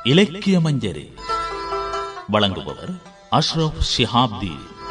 இலக்கிய மஞ்சரி வழங்குபவர் அஷ்ரப் ஷிஹாப்தி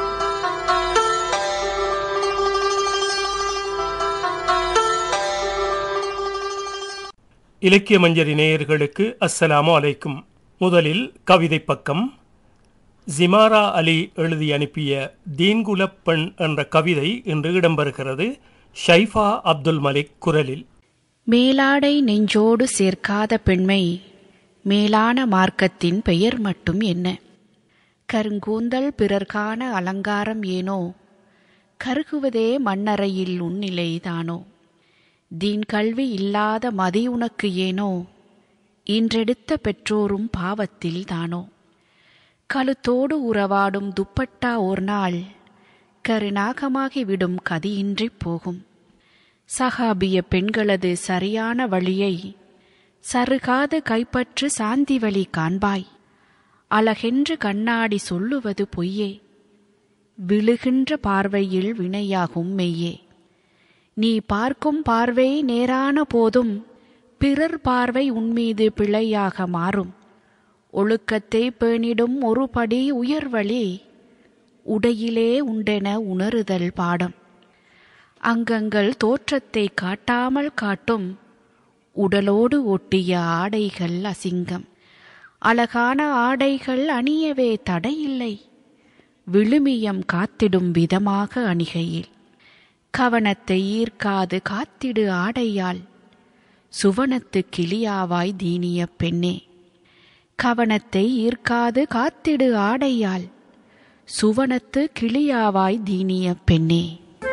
இலக்கிய மஞ்சரி நேயர்களுக்கு அஸ்ஸலாமு அலைக்கும் முதலில் கவிதை பக்கம் ஜிமாரா அலி எழுதி அனுப்பிய தீன்குலப் பெண் என்ற கவிதை இன்று இடம்பெறுகிறது ஷைஃபா அப்துல் மலிக் குரலில் மேலாடை நெஞ்சோடு சேர்க்காத பெண்மை மேலான மார்க்கத்தின் பெயர் மட்டும் என்ன கருங்கூந்தல் பிறர்கான அலங்காரம் ஏனோ கருகுவதே மண்ணறையில் உன்னிலைதானோ தீன் கல்வி இல்லாத மதி உனக்கு ஏனோ இன்றெடுத்த பெற்றோரும் பாவத்தில் தானோ கழுத்தோடு உறவாடும் துப்பட்டா ஓர் நாள் கருநாகமாகி விடும் கதியின்றி போகும் சகாபிய பெண்களது சரியான வழியை சருகாது கைப்பற்று சாந்தி வழி காண்பாய் அழகென்று கண்ணாடி சொல்லுவது பொய்யே விழுகின்ற பார்வையில் வினையாகும் மெய்யே நீ பார்க்கும் பார்வை நேரான போதும் பிறர் பார்வை உன்மீது பிழையாக மாறும் ஒழுக்கத்தை பேணிடும் ஒரு படி உயர்வழி உடையிலே உண்டென உணருதல் பாடம் அங்கங்கள் தோற்றத்தை காட்டாமல் காட்டும் உடலோடு ஒட்டிய ஆடைகள் அசிங்கம் அழகான ஆடைகள் அணியவே தடையில்லை விழுமியம் காத்திடும் விதமாக அணிகையில் கவனத்தை ஈர்க்காது காத்திடு ஆடையால் சுவனத்து கிளியாவாய் தீனிய பெண்ணே கவனத்தை ஈர்க்காது காத்திடு ஆடையால் சுவனத்து கிளியாவாய் தீனிய பெண்ணே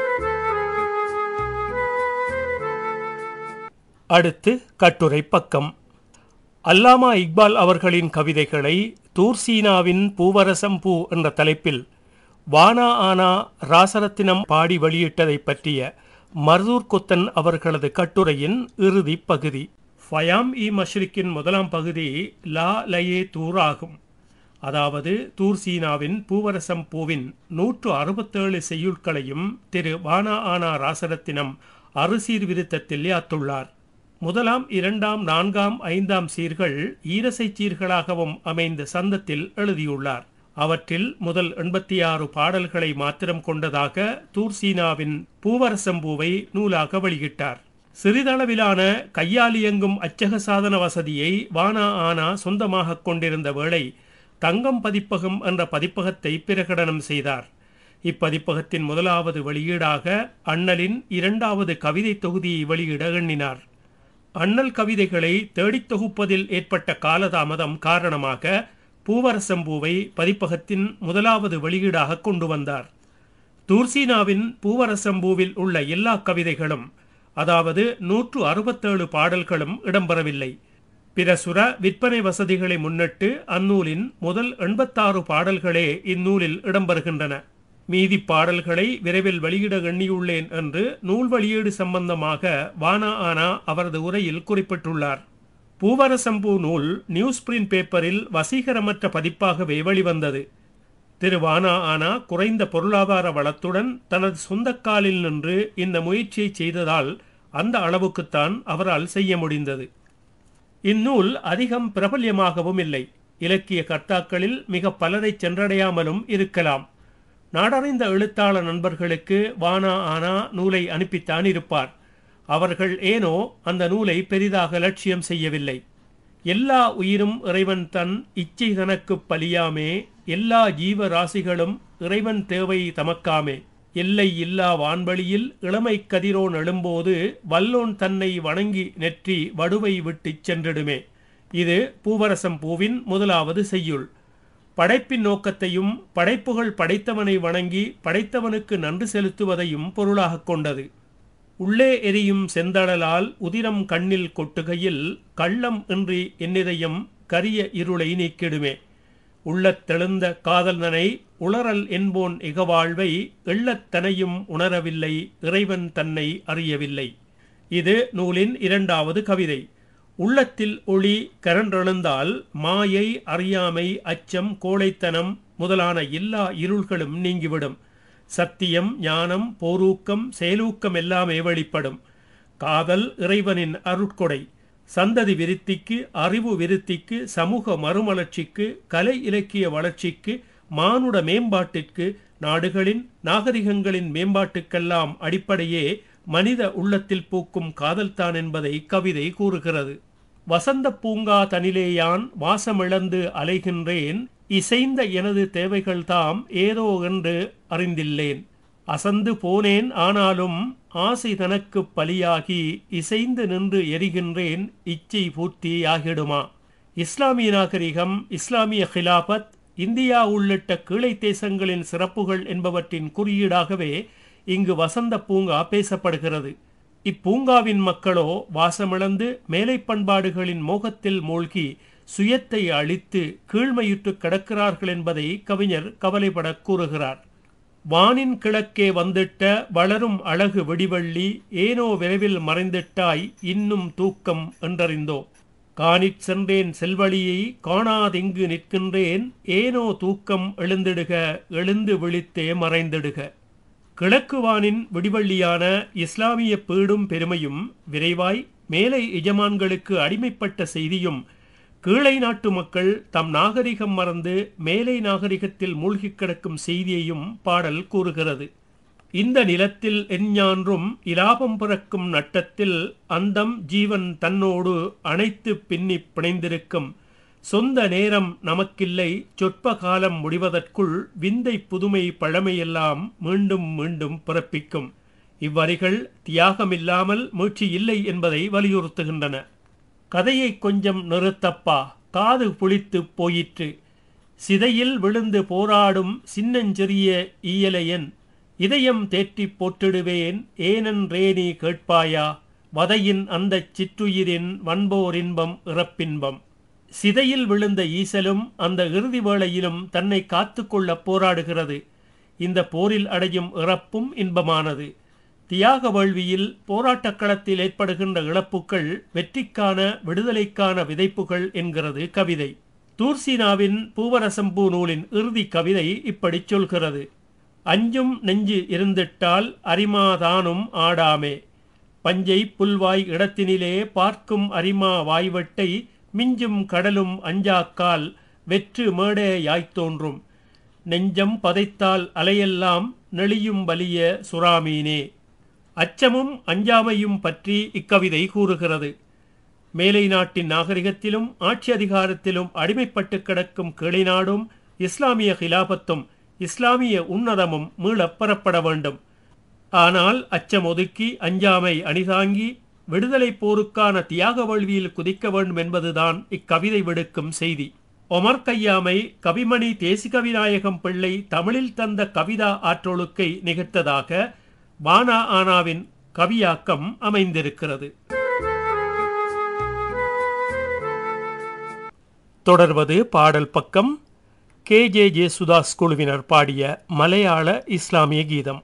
அடுத்து கட்டுரை பக்கம் அல்லாமா இக்பால் அவர்களின் கவிதைகளை தூர்சீனாவின் பூவரசம் பூ என்ற தலைப்பில் வானா ஆனா ராசரத்தினம் பாடி வெளியிட்டதை பற்றிய மர்தூர் கொத்தன் அவர்களது கட்டுரையின் இறுதி பகுதி ஃபயாம் இ மஷ்ரிக்கின் முதலாம் பகுதி லா லயே தூர் ஆகும் அதாவது தூர்சீனாவின் பூவரசம் பூவின் நூற்று அறுபத்தேழு செய்யுட்களையும் திரு வானா ஆனா ராசரத்தினம் அறுசீர் விருத்தத்தில் யாத்துள்ளார் முதலாம் இரண்டாம் நான்காம் ஐந்தாம் சீர்கள் ஈரசை சீர்களாகவும் அமைந்த சந்தத்தில் எழுதியுள்ளார் அவற்றில் முதல் எண்பத்தி ஆறு பாடல்களை மாத்திரம் கொண்டதாக தூர்சீனாவின் பூவரசம்பூவை நூலாக வெளியிட்டார் சிறிதளவிலான கையாலியங்கும் அச்சக சாதன வசதியை வானா ஆனா சொந்தமாக கொண்டிருந்த வேளை தங்கம் பதிப்பகம் என்ற பதிப்பகத்தை பிரகடனம் செய்தார் இப்பதிப்பகத்தின் முதலாவது வெளியீடாக அண்ணலின் இரண்டாவது கவிதை தொகுதியை வெளியிட எண்ணினார் அண்ணல் கவிதைகளை தேடித் தொகுப்பதில் ஏற்பட்ட காலதாமதம் காரணமாக பூவரசம்பூவை பதிப்பகத்தின் முதலாவது வெளியீடாக கொண்டு வந்தார் தூர்சீனாவின் பூவரசம்பூவில் உள்ள எல்லா கவிதைகளும் அதாவது நூற்று அறுபத்தேழு பாடல்களும் இடம்பெறவில்லை பிரசுர விற்பனை வசதிகளை முன்னிட்டு அந்நூலின் முதல் எண்பத்தாறு பாடல்களே இந்நூலில் இடம்பெறுகின்றன மீதி பாடல்களை விரைவில் வெளியிட எண்ணியுள்ளேன் என்று நூல் வெளியீடு சம்பந்தமாக வானா ஆனா அவரது உரையில் குறிப்பிட்டுள்ளார் பூவரசம்பூ நூல் நியூஸ் பிரிண்ட் பேப்பரில் வசீகரமற்ற பதிப்பாகவே வெளிவந்தது திரு வானா ஆனா குறைந்த பொருளாதார வளத்துடன் தனது சொந்த காலில் நின்று இந்த முயற்சியை செய்ததால் அந்த அளவுக்குத்தான் அவரால் செய்ய முடிந்தது இந்நூல் அதிகம் பிரபல்யமாகவும் இல்லை இலக்கிய கர்த்தாக்களில் மிக பலரை சென்றடையாமலும் இருக்கலாம் நாடறிந்த எழுத்தாளர் நண்பர்களுக்கு வானா ஆனா நூலை அனுப்பித்தான் இருப்பார் அவர்கள் ஏனோ அந்த நூலை பெரிதாக லட்சியம் செய்யவில்லை எல்லா உயிரும் இறைவன் தன் இச்சை தனக்கு பலியாமே எல்லா ஜீவ ராசிகளும் இறைவன் தேவை தமக்காமே எல்லை இல்லா வான்வழியில் இளமை கதிரோன் எழும்போது வல்லோன் தன்னை வணங்கி நெற்றி வடுவை விட்டுச் சென்றிடுமே இது பூவரசம் பூவின் முதலாவது செய்யுள் படைப்பின் நோக்கத்தையும் படைப்புகள் படைத்தவனை வணங்கி படைத்தவனுக்கு நன்றி செலுத்துவதையும் பொருளாக கொண்டது உள்ளே எரியும் செந்தழலால் உதிரம் கண்ணில் கொட்டுகையில் கள்ளம் இன்றி என்னிதயம் கரிய இருளை நீக்கிடுமே உள்ளத் தெழுந்த காதலனை உளறல் என்போன் இகவாழ்வை எள்ளத்தனையும் உணரவில்லை இறைவன் தன்னை அறியவில்லை இது நூலின் இரண்டாவது கவிதை உள்ளத்தில் ஒளி கரன்றெழுந்தால் மாயை அறியாமை அச்சம் கோழைத்தனம் முதலான எல்லா இருள்களும் நீங்கிவிடும் சத்தியம் ஞானம் போரூக்கம் செயலூக்கம் எல்லாமே வெளிப்படும் காதல் இறைவனின் அருட்கொடை சந்ததி விருத்திக்கு அறிவு விருத்திக்கு சமூக மறுமலர்ச்சிக்கு கலை இலக்கிய வளர்ச்சிக்கு மானுட மேம்பாட்டிற்கு நாடுகளின் நாகரிகங்களின் மேம்பாட்டுக்கெல்லாம் அடிப்படையே மனித உள்ளத்தில் பூக்கும் காதல்தான் என்பதை கவிதை கூறுகிறது வசந்த பூங்கா தனிலேயான் வாசமிழந்து அலைகின்றேன் இசைந்த எனது தேவைகள்தாம் ஏதோ என்று அறிந்தில்லேன் அசந்து போனேன் ஆனாலும் ஆசை தனக்குப் பலியாகி இசைந்து நின்று எரிகின்றேன் இச்சை பூர்த்தி ஆகிடுமா இஸ்லாமிய நாகரிகம் இஸ்லாமிய ஹிலாபத் இந்தியா உள்ளிட்ட கீழை தேசங்களின் சிறப்புகள் என்பவற்றின் குறியீடாகவே இங்கு வசந்த பூங்கா பேசப்படுகிறது இப்பூங்காவின் மக்களோ வாசமிழந்து மேலை பண்பாடுகளின் மோகத்தில் மூழ்கி சுயத்தை அழித்து கீழ்மையுற்று கிடக்கிறார்கள் என்பதை கவிஞர் கவலைப்பட கூறுகிறார் வானின் கிழக்கே வந்திட்ட வளரும் அழகு வெடிவள்ளி ஏனோ விரைவில் மறைந்திட்டாய் இன்னும் தூக்கம் என்றறிந்தோ காணிற் சென்றேன் செல்வழியை காணாதெங்கு நிற்கின்றேன் ஏனோ தூக்கம் எழுந்திடுக எழுந்து விழித்தே மறைந்திடுக கிழக்கு வானின் விடிவள்ளியான இஸ்லாமிய பீடும் பெருமையும் விரைவாய் மேலை எஜமான்களுக்கு அடிமைப்பட்ட செய்தியும் கீழை நாட்டு மக்கள் தம் நாகரிகம் மறந்து மேலை நாகரிகத்தில் மூழ்கிக் கிடக்கும் செய்தியையும் பாடல் கூறுகிறது இந்த நிலத்தில் எஞ்ஞான்றும் இலாபம் பிறக்கும் நட்டத்தில் அந்தம் ஜீவன் தன்னோடு அணைத்து பின்னி பிணைந்திருக்கும் சொந்த நேரம் நமக்கில்லை சொற்ப காலம் முடிவதற்குள் விந்தை புதுமை பழமையெல்லாம் மீண்டும் மீண்டும் பிறப்பிக்கும் இவ்வரிகள் தியாகமில்லாமல் மீட்சி இல்லை என்பதை வலியுறுத்துகின்றன கதையை கொஞ்சம் நிறுத்தப்பா காது புளித்துப் போயிற்று சிதையில் விழுந்து போராடும் சின்னஞ்சிறிய ஈயலையன் இதயம் தேற்றிப் போற்றிடுவேன் ஏனென்றேனி கேட்பாயா வதையின் அந்தச் சிற்றுயிரின் வன்போர் இன்பம் இறப்பின்பம் சிதையில் விழுந்த ஈசலும் அந்த இறுதி வேளையிலும் தன்னை காத்துக்கொள்ள போராடுகிறது இந்த போரில் அடையும் இறப்பும் இன்பமானது தியாக வேள்வியில் போராட்டக் களத்தில் ஏற்படுகின்ற இழப்புகள் வெற்றிக்கான விடுதலைக்கான விதைப்புகள் என்கிறது கவிதை தூர்சீனாவின் பூவரசம்பூ நூலின் இறுதி கவிதை இப்படிச் சொல்கிறது அஞ்சும் நெஞ்சு இருந்திட்டால் அரிமாதானும் ஆடாமே பஞ்சை புல்வாய் இடத்தினிலே பார்க்கும் அரிமா வாய்வட்டை மிஞ்சும் கடலும் அஞ்சாக்கால் வெற்று மேடையாய்த் தோன்றும் நெஞ்சம் பதைத்தால் அலையெல்லாம் நெளியும் வலிய சுறாமீனே அச்சமும் அஞ்சாமையும் பற்றி இக்கவிதை கூறுகிறது மேலை நாட்டின் நாகரிகத்திலும் ஆட்சி அதிகாரத்திலும் அடிமைப்பட்டு கிடக்கும் கிளை நாடும் இஸ்லாமிய ஹிலாபத்தும் இஸ்லாமிய உன்னதமும் மீளப் பெறப்பட வேண்டும் ஆனால் அச்சம் ஒதுக்கி அஞ்சாமை அணிதாங்கி விடுதலை போருக்கான தியாக வழியில் குதிக்க வேண்டும் என்பதுதான் இக்கவிதை விடுக்கும் செய்தி ஒமர் கையாமை கவிமணி தேசிகவிநாயகம் பிள்ளை தமிழில் தந்த கவிதா ஆற்றொழுக்கை நிகழ்த்ததாக வானா ஆனாவின் கவியாக்கம் அமைந்திருக்கிறது தொடர்வது பாடல் பக்கம் கே ஜே ஜே சுதாஸ் குழுவினர் பாடிய மலையாள இஸ்லாமிய கீதம்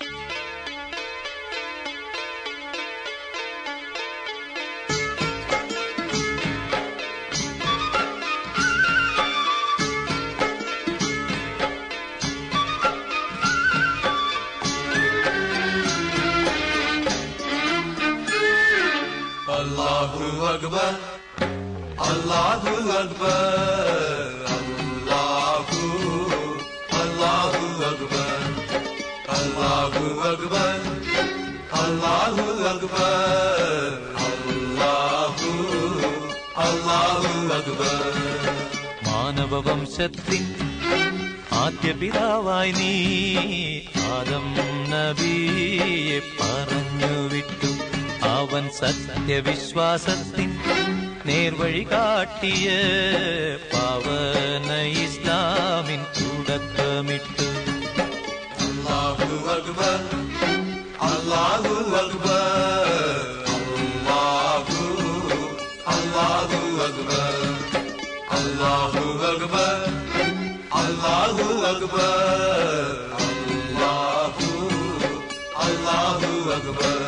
Allahu Akbar Allahu Akbar Allahu Allahu Akbar Allahu Akbar Allahu Akbar Allahu Allahu Akbar മാനവവംശത്തിൻ ആദ്യ പിതാവായി നീ ആദം നബിയെ പറഞ്ഞു വിട്ടു അവൻ സത്യവിശ്വാസത്തിൻ നേർവഴി കാട്ടിയ പാവന ഇസ്ലാമിൻ തുടക്കമിട്ടു Allahu Akbar Allahu Akbar Allahu Allahu Akbar Allahu Akbar Allahu Akbar Allahu Allahu Akbar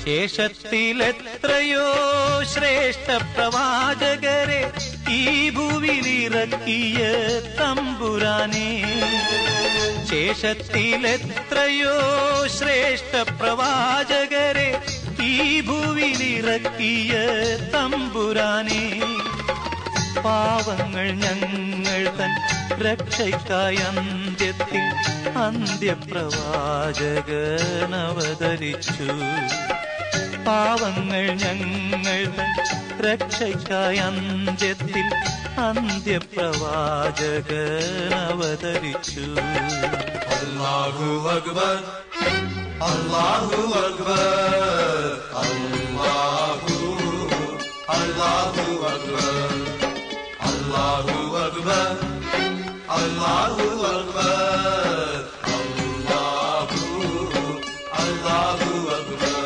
ശേഷത്തിലെത്രയോ ശ്രേഷ്ഠ പ്രവാചകരെ ഈ ഭൂവിലിറക്കിയ തമ്പുരാനെ ശേഷത്തിലെത്രയോ ശ്രേഷ്ഠ പ്രവാചകരെ ഈ ഭൂവിലിറക്കിയ തമ്പുരാനെ പാവങ്ങൾ ഞങ്ങൾ തൻ രക്ഷയ്ക്കായി അന്ത്യത്തിൽ അന്ത്യപ്രവാചകനവതരിച്ചു പാവങ്ങൾ ഞങ്ങൾ തൻ രക്ഷയ്ക്കായി അന്ത്യത്തിൽ അന്ത്യപ്രവാചകനവതരിച്ചു Allahu Akbar Allahu Akbar Allahu Allahu Akbar Allahu Akbar Allahu Akbar Allahu Allahu Akbar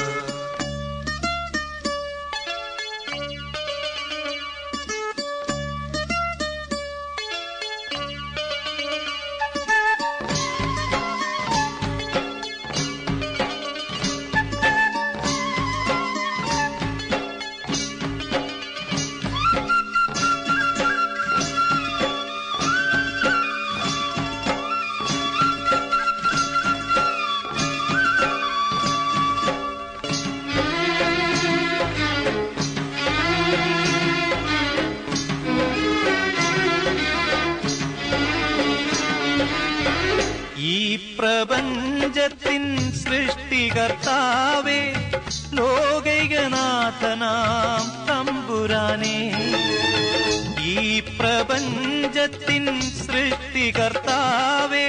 ഈ പ്രപഞ്ചത്തിൻ സൃഷ്ടികർത്താവേ ലോകൈകനാഥനാം തമ്പുരാനെ ഈ പ്രപഞ്ചത്തിൻ സൃഷ്ടികർത്താവേ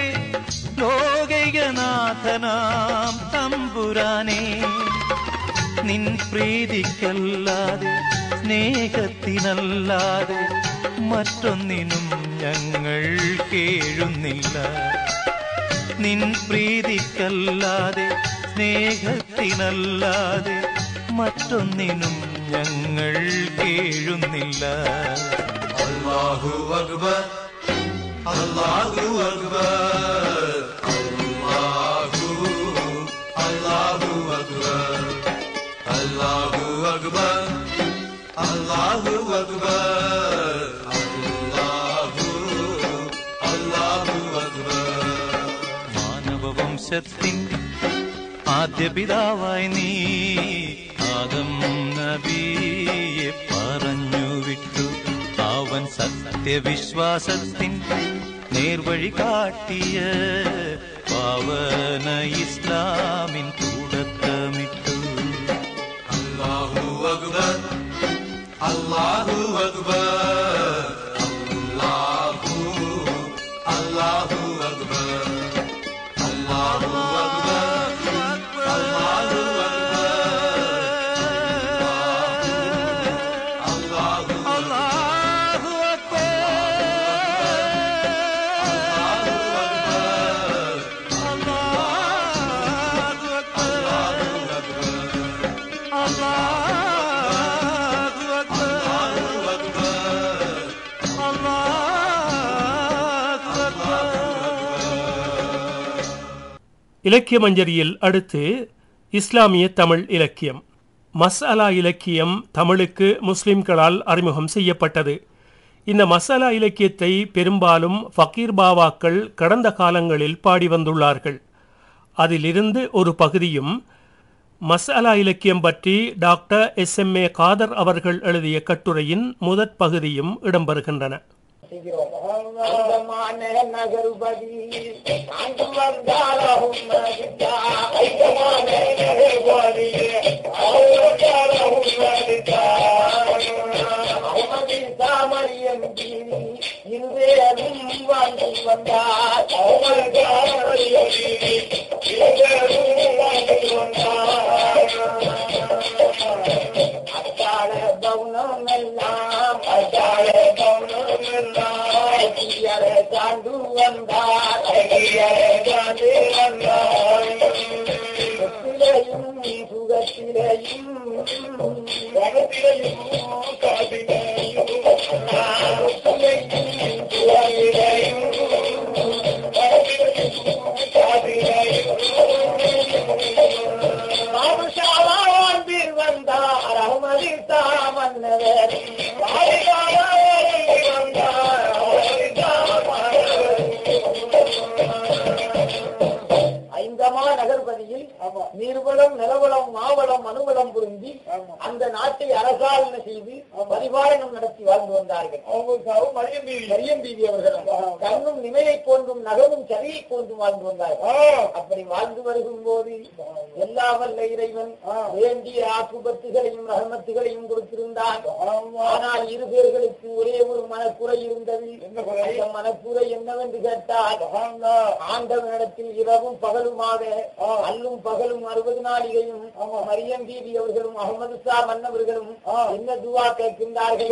ലോകൈകനാഥനാം തമ്പുരാനെ നിൻ പ്രീതിക്കല്ലാതെ സ്നേഹത്തിനല്ലാതെ മറ്റൊന്നിനും ഞങ്ങൾ കേഴുന്നില്ല നിൻ പ്രീതിക്കല്ലാതെ സ്നേഹത്തിനല്ലാതെ മറ്റൊന്നിനും ഞങ്ങൾ കേഴുന്നില്ല Allahu Akbar Allahu Akbar Allahu Allahu Akbar Allahu Akbar Allahu Akbar Allahu Allahu Akbar മാനവവംശത്തിൻ ആദ്യ പിതാവായി നീ ആദം നബിയെ പറഞ്ഞു വിട്ടു അവൻ സത്യവിശ്വാസത്തിൻ നേർവഴി കാട്ടിയ പാവന ഇസ്ലാമിൻ തുടക്കമിട്ടു Allahu Akbar Allahu Akbar Allahu Allahu Akbar Allahu Akbar Allahu Akbar Allahu இலக்கிய மஞ்சரியில் அடுத்து இஸ்லாமிய தமிழ் இலக்கியம் மஸ்அலா இலக்கியம் தமிழுக்கு முஸ்லிம்களால் அறிமுகம் செய்யப்பட்டது இந்த மசாலா இலக்கியத்தை பெரும்பாலும் ஃபக்கீர் பாவாக்கள் கடந்த காலங்களில் பாடி வந்துள்ளார்கள் அதிலிருந்து ஒரு பகுதியும் மசாலா இலக்கியம் பற்றி doctor S M A Kader அவர்கள் எழுதிய கட்டுரையின் முதற் பகுதியும் இடம்பெறுகின்றன அந்தமான நகர்பதி ஆண்டு வந்தாலும் மதித்தா ஐந்தமான நகர்பதி அவர்களும் மதித்தா அவமதி தாமரியம் இருவேரும் வாழ்ந்து வந்தார் அவமல் தாமரியம் இருவேரும் வாழ்ந்து வந்தார் அத்தாழ கவுனம் எல்லாம் அத்தாழ கவுனம் எல்லாம் ஐயரை தாண்டு வந்தார் ஐயரை தாண்டு வந்தார் சொத்திலையும் சுகத்திலையும் ஜகத்திலையும் காதிலையும் சொத்திலையும் சுகத்திலையும் ஜகத்திலையும் காதிலையும் மானுஷாவா ஐந்தமா நகர்பதியில் நீர்வளம் நிலவளம் மாவளம் மனுவளம் புரிந்தி அந்த நாட்டை அரசாளனை செய்து பரிபாலனம் நடத்தி வாழ்ந்து வந்தார்கள் மரியம் பீவி மரியம் பீவி அவர்கள் கண்ணும் நிமையை போன்றும் நகமும் சரியை போன்றும் வாழ்ந்து வந்தார்கள் அப்படி வாழ்ந்து வருகும் போது எல்லா வல்ல இறைவன் வேண்டிய ஆக்குபத்துகளையும் ரகமத்துகளையும் கொடுத்திருந்தான் ஆனால் இரு பேர்களுக்கு ஒரே ஒரு மனக்குறை இருந்தது அந்த மனக்குறை என்னவென்று கேட்டால் ஆண்டவனிடத்தில் இரவும் பகலுமாக அல்லும் பகலும் அறுபது நாளிகையும் மரியம் பீவி அவர்களும் அகமது ஷா மன்னவர்களும் என்ன துவா கேட்கின்றார்கள்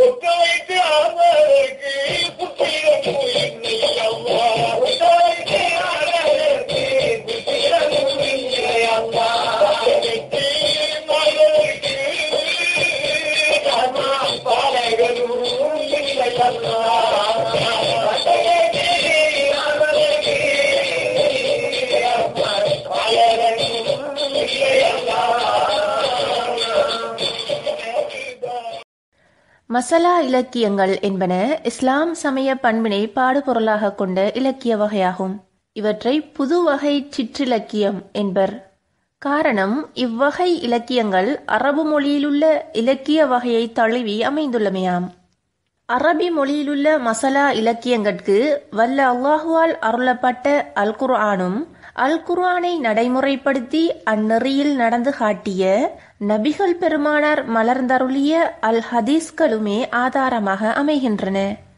மசலா இலக்கியங்கள் என்பன இஸ்லாம் சமய பண்பினை பாடுபொருளாக கொண்ட இலக்கிய வகையாகும் இவற்றை புது வகை சிற்றிலக்கியம் என்பர் காரணம் இவ்வகை இலக்கியங்கள் அரபு மொழியிலுள்ள இலக்கிய வகையை தழுவி அமைந்துள்ளமையாம் அரபி மொழியிலுள்ள மசலா இலக்கியங்கட்கு வல்ல அல்லாஹுவால் அருளப்பட்ட அல் குர்ஆனும் அல் குர்ஆனை நடைமுறைப்படுத்தி அந்நெறியில் நடந்து காட்டிய நபிகள் பெருமானார் மலர்ந்தருளிய அல் ஹதீஸ்களுமே ஆதாரமாக அமைகின்றன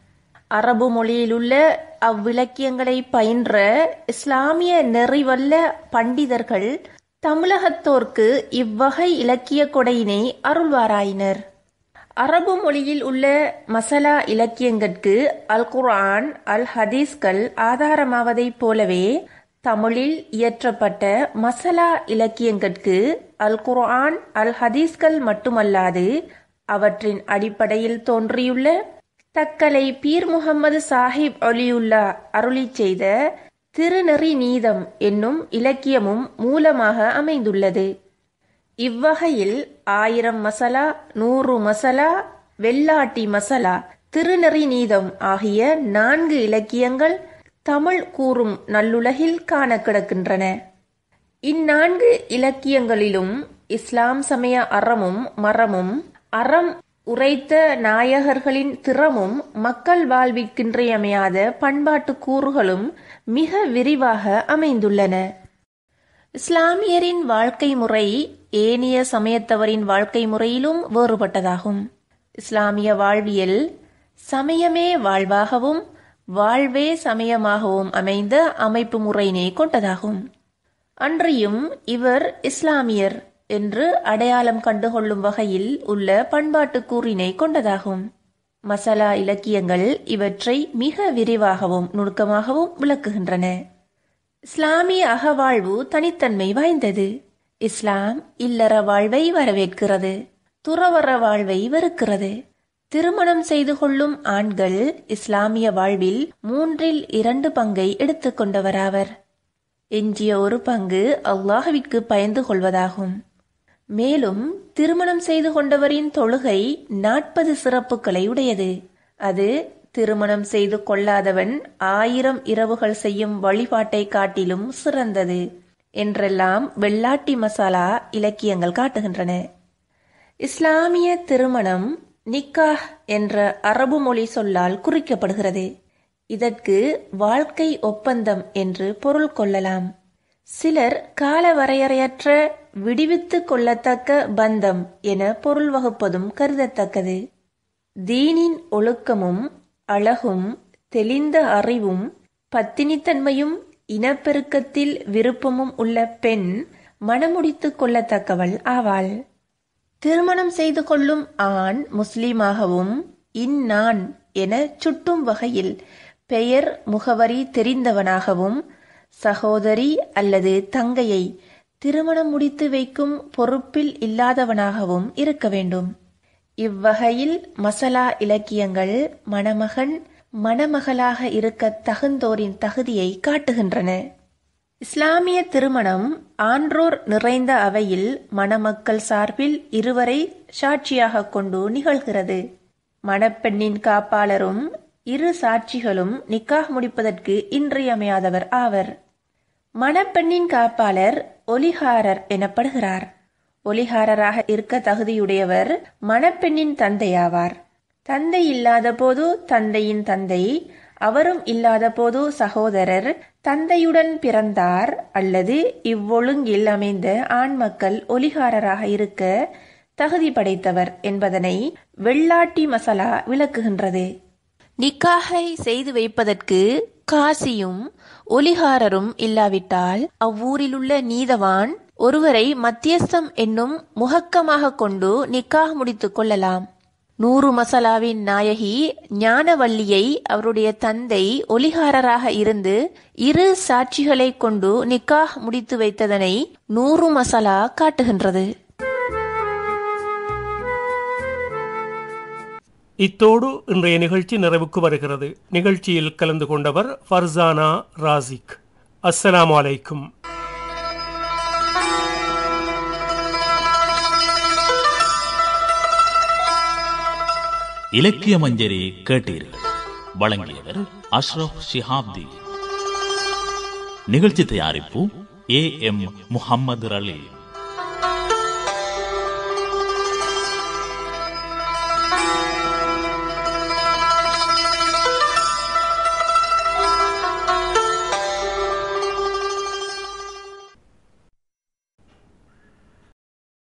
அரபு மொழியிலுள்ள அவ்விலக்கியங்களை பயின்ற இஸ்லாமிய நெறிவல்ல பண்டிதர்கள் தமிழகத்தோர்க்கு இவ்வகை இலக்கிய கொடையினை அருள்வாராயினர் அரபு மொழியில் உள்ள மசலா இலக்கியங்கட்கு அல் குர்ஆன் அல் ஹதீஸ்கள் ஆதாரமாவதைப் போலவே தமிழில் இயற்றப்பட்ட மசலா இலக்கியங்கட்கு அல் குர்ஆன் அல் ஹதீஸ்கள் மட்டுமல்லாது அவற்றின் அடிப்படையில் தோன்றியுள்ள தக்கலை பீர் முகமது சாஹிப் ஒலியுல்லா அருளி செய்த திருநெறி நீதம் என்னும் இலக்கியமும் மூலமாக அமைந்துள்ளது இவ்வகையில் ஆயிரம் மசலா நூறு மசலா வெள்ளாட்டி மசலா திருநெறி நீதம் ஆகிய நான்கு இலக்கியங்கள் தமிழ் கூறும் நல்லுலகில் காண கிடக்கின்றன இந்நான்கு இலக்கியங்களிலும் இஸ்லாம் சமய அறமும் மரமும் அறம் உரைத்த நாயகர்களின் திறமும் மக்கள் வாழ்விற்கின்றியமையாத பண்பாட்டு கூறுகளும் மிக விரிவாக அமைந்துள்ளன இஸ்லாமியரின் வாழ்க்கை முறை ஏனைய சமயத்தவரின் வாழ்க்கை முறையிலும் வேறுபட்டதாகும் இஸ்லாமிய வாழ்வியல் சமயமே வாழ்வாகவும் வாழ்வே சமயமாகவும் அமைந்த அமைப்பு முறையினை கொண்டதாகும் அன்றியும் இவர் இஸ்லாமியர் என்று அடையாளம் கண்டுகொள்ளும் வகையில் உள்ள பண்பாட்டு கூறினை கொண்டதாகும் மசலா இலக்கியங்கள் இவற்றை மிக விரிவாகவும் நுணுக்கமாகவும் விளக்குகின்றன இஸ்லாமிய அகவாழ்வு தனித்தன்மை வாய்ந்தது இஸ்லாம் இல்லற வாழ்வை வரவேற்கிறது துறவற வாழ்வை வெறுக்கிறது திருமணம் செய்து கொள்ளும் ஆண்கள் இஸ்லாமிய வாழ்வில் மூன்றில் இரண்டு பங்கை எடுத்துக்கொண்டவராவர் எஞ்சிய ஒரு பங்கு அல்லாஹ்விற்கு பயந்து கொள்வதாகும் மேலும் திருமணம் செய்து கொண்டவரின் தொழுகை நாற்பது சிறப்புகளை உடையது அது திருமணம் செய்து கொள்ளாதவன் ஆயிரம் இரவுகள் செய்யும் வழிபாட்டை காட்டிலும் சிறந்தது என்றெல்லாம் வெள்ளாட்டி மசாலா இலக்கியங்கள் காட்டுகின்றன இஸ்லாமிய திருமணம் நிக்காஹ் என்ற அரபு மொழி சொல்லால் குறிக்கப்படுகிறது இதற்கு வாழ்க்கை ஒப்பந்தம் என்று பொருள் கொள்ளலாம் சிலர் கால வரையறையற்ற விடுவித்து கொள்ளத்தக்க பந்தம் என பொருள் வகுப்பதும் கருதத்தக்கது தீனின் ஒழுக்கமும் அழகும் தெளிந்த அறிவும் பத்தினித்தன்மையும் இனப்பெருக்கத்தில் விருப்பமும் உள்ள பெண் மணமுடித்துக் கொள்ளத்தக்கவள் ஆவாள் திருமணம் செய்து கொள்ளும் ஆண் முஸ்லீமாகவும் இந்நான் என சுட்டும் வகையில் பெயர் முகவரி தெரிந்தவனாகவும் சகோதரி அல்லது தங்கையை திருமணம் முடித்து வைக்கும் பொறுப்பில் இல்லாதவனாகவும் இருக்க வேண்டும் இவ்வகையில் மசலா இலக்கியங்கள் மணமகன் மணமகளாக இருக்க தகுந்தோரின் தகுதியை காட்டுகின்றன இஸ்லாமிய திருமணம் ஆன்றோர் நிறைந்த அவையில் மணமக்கள் சார்பில் இருவரை சாட்சியாக கொண்டு நிகழ்கிறது மணப்பெண்ணின் காப்பாளரும் இரு சாட்சிகளும் நிக்காஹ் முடிப்பதற்கு இன்றியமையாதவர் ஆவர் மணப்பெண்ணின் காப்பாளர் ஒலிகாரர் எனப்படுகிறார் ஒலிகாரராக இருக்க தகுதியுடையவர் மணப்பெண்ணின் தந்தையாவார் தந்தை இல்லாத போது தந்தையின் தந்தை அவரும் இல்லாத போது சகோதரர் தந்தையுடன் பிறந்தார் அல்லது இவ்வொழுங்கில் அமைந்த ஆண் மக்கள் ஒலிகாரராக இருக்க தகுதி படைத்தவர் என்பதனை வெள்ளாட்டி மசாலா விளக்குகின்றது நிக்காகை செய்து வைப்பதற்கு காசியும் ஒலிகாரரும் இல்லாவிட்டால் அவ்வூரிலுள்ள நீதவான் ஒருவரை மத்தியஸ்தம் என்னும் முகக்கமாக கொண்டு நிக்காக முடித்துக் கொள்ளலாம் நூறு மசாலாவின் நாயகி ஞானவல்லியை அவருடைய தந்தை ஒலிகாரராக இருந்து இரு சாட்சிகளை கொண்டு நிக்காஹ் முடித்து வைத்ததனை நூறு மசாலா காட்டுகின்றது இத்தோடு இன்றைய நிகழ்ச்சி நிறைவுக்கு வருகிறது நிகழ்ச்சியில் கலந்து கொண்டவர் ஃபர்சானா ராசிக் அஸ்ஸலாமு அலைக்கும் இலக்கிய மஞ்சரி கேட்டீர்கள் வழங்கியவர் அஷ்ரப் ஷிஹாப்தி நிகழ்ச்சி தயாரிப்பு ஏ எம் முஹம்மது ரலீம்